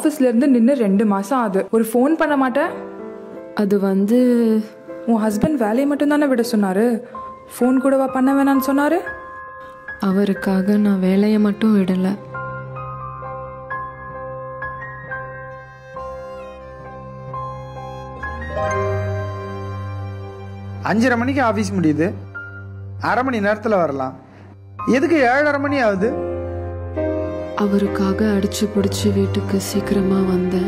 ஆஃபீஸ்ல இருந்து நின்று ரெண்டு மாசம் ஆகுது ஒரு ஃபோன் பண்ண மாட்டேன் அது வந்து உன் ஹஸ்பண்ட் வேலையை மட்டும் தானே விட சொன்னாரு ஃபோன் கூடவா பண்ண வேணாம்னு சொன்னாரு அவருக்காக நான் வேலையை மட்டும் விடலை அஞ்சரை மணிக்கு ஆஃபீஸ் முடியுது அரை மணி நேரத்தில் வரலாம் எதுக்கு ஏழரை மணி ஆகுது அவருக்காக அடிச்சு பிடிச்சி வீட்டுக்கு சீக்கிரமா வந்தேன்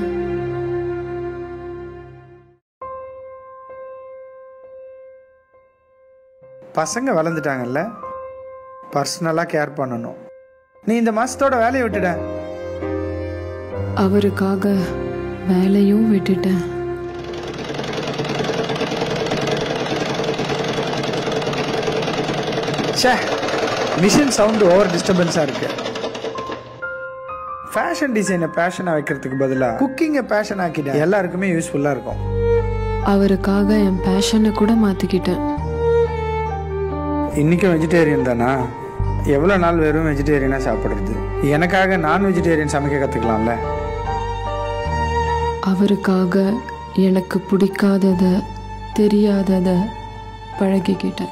பசங்க வளர்ந்துட்டாங்கல்ல பர்சனலாக கேர் பண்ணணும் நீ இந்த மாசத்தோட வேலையை விட்டுட அவருக்காக வேலையும் விட்டுட்டேன் ச்சே மிஷின் சவுண்டு ஓவர் டிஸ்டர்பன்ஸாக இருக்கு ஃபேஷன் டிசைனை பேஷனாக வைக்கிறதுக்கு பதிலாக குக்கிங்கை பேஷன் ஆக்கிட்டேன் எல்லாருக்குமே யூஸ்ஃபுல்லாக இருக்கும் அவருக்காக என் பேஷனை கூட மாத்திக்கிட்டேன் இன்றைக்கும் வெஜிடேரியன் தானா எவ்வளோ நாள் வெறும் வெஜிடேரியனாக சாப்பிட்றது எனக்காக நான் வெஜிடேரியன் சமைக்க கற்றுக்கலாம்ல அவருக்காக எனக்கு பிடிக்காதத தெரியாதத பழகிக்கிட்டேன்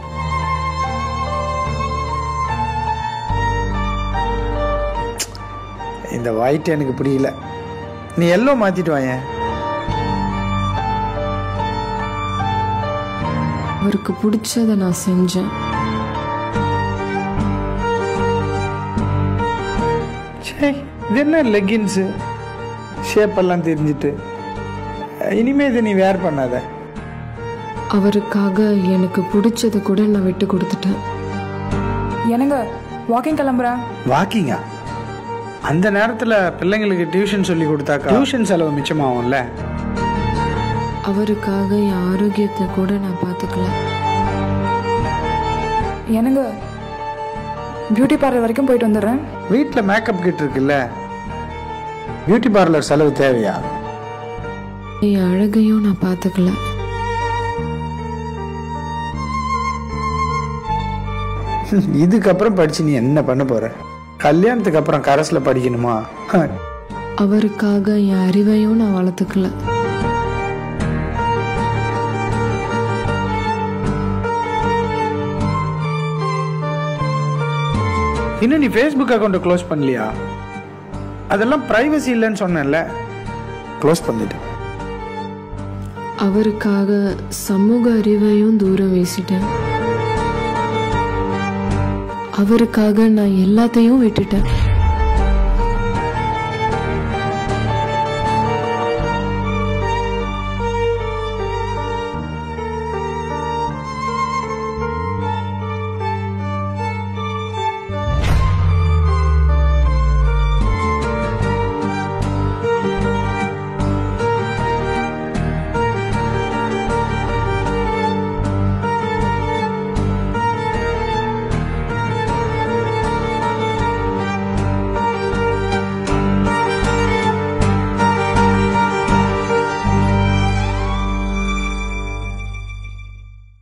இந்த ஒயிட் எனக்கு புரியல நீ எல்லோ மாற்றிட்டு வாயேன் அவருக்கு பிடிச்சத நான் செஞ்சேன் சே இது என்ன லெகின்ஸு ஷேப்பெல்லாம் தெரிஞ்சுட்டு இனிமே இதை நீ வேர் பண்ணாத அவருக்காக எனக்கு பிடிச்சத கூட நான் விட்டு கொடுத்துட்டேன் என்னங்க வாக்கிங் கிளம்புறேன் வாக்கிங்கா அந்த நேரத்தில் பிள்ளைங்களுக்கு டியூஷன் சொல்லி கொடுத்தாக்கா டியூஷன் செலவு மிச்சமாகும்ல அவருக்காக என் ஆரோக்கியத்தை கூட நான் பார்த்துக்கல என்னங்க பியூட்டி பார்லர் வரைக்கும் போயிட்டு வந்துடுறேன் வீட்டில் மேக்கப் கிட் இருக்குல்ல பியூட்டி பார்லர் செலவு தேவையா என் அழகையும் நான் பார்த்துக்கல இதுக்கப்புறம் படிச்சு நீ என்ன பண்ண போற கல்யாணத்துக்கு அப்புறம் கரஸில் படிக்கணுமா அவருக்காக என் அறிவையும் நான் வளர்த்துக்கல இன்னும் நீ ஃபேஸ்புக் அக்கௌண்ட்டை க்ளோஸ் பண்ணலையா அதெல்லாம் ப்ரைவசி இல்லைன்னு சொன்னேன்ல க்ளோஸ் பண்ணிட்டு அவருக்காக சமூக அறிவையும் தூரம் வீசிட்டேன் அவருக்காக நான் எல்லாத்தையும் விட்டுட்டேன்